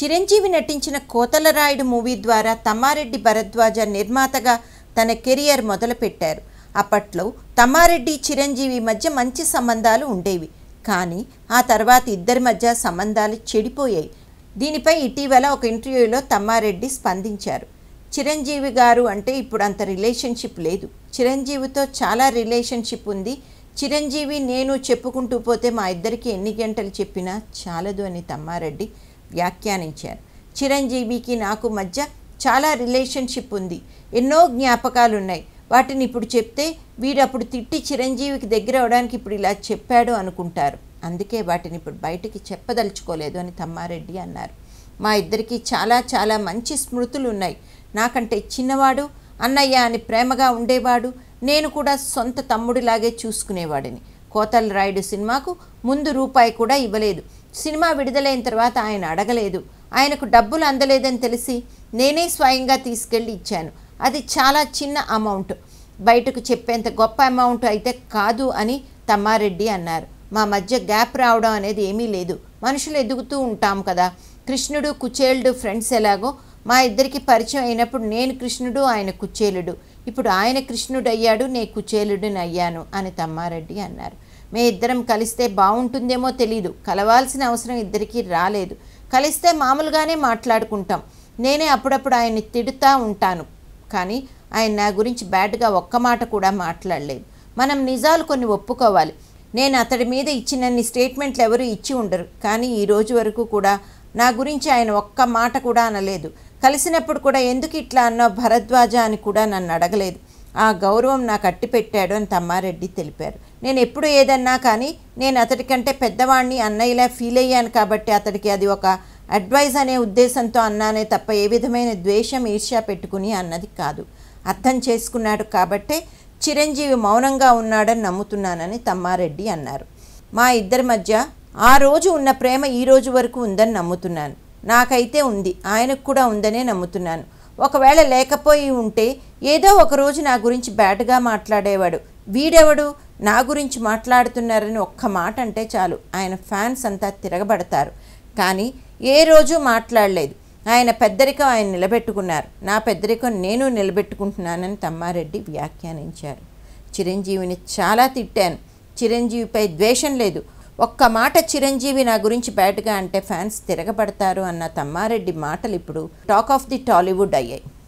చిరంజీవి నటించిన కోతలరాయుడు మూవీ ద్వారా తమ్మారెడ్డి భరద్వాజ నిర్మాతగా తన కెరియర్ మొదలుపెట్టారు అప్పట్లో తమ్మారెడ్డి చిరంజీవి మధ్య మంచి సంబంధాలు ఉండేవి కానీ ఆ తర్వాత ఇద్దరి మధ్య సంబంధాలు చెడిపోయాయి దీనిపై ఇటీవల ఒక ఇంటర్వ్యూలో తమ్మారెడ్డి స్పందించారు చిరంజీవి గారు అంటే ఇప్పుడు అంత రిలేషన్షిప్ లేదు చిరంజీవితో చాలా రిలేషన్షిప్ ఉంది చిరంజీవి నేను చెప్పుకుంటూ పోతే మా ఇద్దరికి ఎన్ని గంటలు చెప్పినా చాలదు అని తమ్మారెడ్డి వ్యాఖ్యానించారు చిరంజీవికి నాకు మధ్య చాలా రిలేషన్షిప్ ఉంది ఎన్నో జ్ఞాపకాలు ఉన్నాయి వాటిని ఇప్పుడు చెప్తే వీడు అప్పుడు తిట్టి చిరంజీవికి దగ్గర అవడానికి ఇప్పుడు ఇలా చెప్పాడు అనుకుంటారు అందుకే వాటిని ఇప్పుడు బయటికి చెప్పదలుచుకోలేదు అని తమ్మారెడ్డి అన్నారు మా ఇద్దరికి చాలా చాలా మంచి స్మృతులు ఉన్నాయి నాకంటే చిన్నవాడు అన్నయ్య అని ప్రేమగా ఉండేవాడు నేను కూడా సొంత తమ్ముడిలాగే చూసుకునేవాడిని కోతల రాయుడు సినిమాకు ముందు రూపాయి కూడా ఇవ్వలేదు సినిమా విడుదలైన తర్వాత ఆయన అడగలేదు ఆయనకు డబ్బులు అందలేదని తెలిసి నేనే స్వయంగా తీసుకెళ్ళి ఇచ్చాను అది చాలా చిన్న అమౌంట్ బయటకు చెప్పేంత గొప్ప అమౌంట్ అయితే కాదు అని తమ్మారెడ్డి అన్నారు మా మధ్య గ్యాప్ రావడం అనేది ఏమీ లేదు మనుషులు ఎదుగుతూ ఉంటాం కదా కృష్ణుడు కుచేలుడు ఫ్రెండ్స్ ఎలాగో మా ఇద్దరికి పరిచయం అయినప్పుడు నేను కృష్ణుడు ఆయన కుచేలుడు ఇప్పుడు ఆయన కృష్ణుడు అయ్యాడు నేను కుచేలుడిని అయ్యాను అని తమ్మారెడ్డి అన్నారు మే ఇద్దరం కలిస్తే బాగుంటుందేమో తెలీదు కలవాల్సిన అవసరం ఇద్దరికీ రాలేదు కలిస్తే మామూలుగానే మాట్లాడుకుంటాం నేనే అప్పుడప్పుడు ఆయన్ని తిడుతూ ఉంటాను కానీ ఆయన నా గురించి బ్యాడ్గా ఒక్క మాట కూడా మాట్లాడలేదు మనం నిజాలు కొన్ని ఒప్పుకోవాలి నేను అతడి మీద ఇచ్చినన్ని స్టేట్మెంట్లు ఎవరు ఇచ్చి ఉండరు కానీ ఈ రోజు వరకు కూడా నా గురించి ఆయన ఒక్క మాట కూడా అనలేదు కలిసినప్పుడు కూడా ఎందుకు ఇట్లా అన్నావు భరద్వాజ అని కూడా నన్ను అడగలేదు ఆ గౌరవం నాకు అట్టి పెట్టాడు అని తమ్మారెడ్డి తెలిపారు నేను ఎప్పుడు ఏదన్నా కానీ నేను అతడికంటే పెద్దవాడిని అన్నయ్యలా ఫీల్ అయ్యాను కాబట్టి అతడికి అది ఒక అడ్వైజ్ అనే ఉద్దేశంతో అన్నానే తప్ప ఏ విధమైన ద్వేషం ఈర్ష్య పెట్టుకుని అన్నది కాదు అర్థం చేసుకున్నాడు కాబట్టే చిరంజీవి మౌనంగా ఉన్నాడని నమ్ముతున్నానని తమ్మారెడ్డి అన్నారు మా ఇద్దరి మధ్య ఆ రోజు ఉన్న ప్రేమ ఈ రోజు వరకు ఉందని నమ్ముతున్నాను నాకైతే ఉంది ఆయనకు కూడా ఉందనే నమ్ముతున్నాను ఒకవేళ లేకపోయి ఉంటే ఏదో ఒక రోజు నా గురించి బ్యాడ్గా మాట్లాడేవాడు వీడెవడు నా గురించి మాట్లాడుతున్నారని ఒక్క మాట అంటే చాలు ఆయన ఫ్యాన్స్ అంతా తిరగబడతారు కానీ ఏ రోజు మాట్లాడలేదు ఆయన పెద్దరికం ఆయన నిలబెట్టుకున్నారు నా పెద్దరికం నేను నిలబెట్టుకుంటున్నానని తమ్మారెడ్డి వ్యాఖ్యానించారు చిరంజీవిని చాలా తిట్టాను చిరంజీవిపై ద్వేషం లేదు ఒక్క మాట చిరంజీవి నా గురించి బ్యాడ్గా అంటే ఫ్యాన్స్ తిరగబడతారు అన్న తమ్మారెడ్డి మాటలు ఇప్పుడు టాక్ ఆఫ్ ది టాలీవుడ్ అయ్యాయి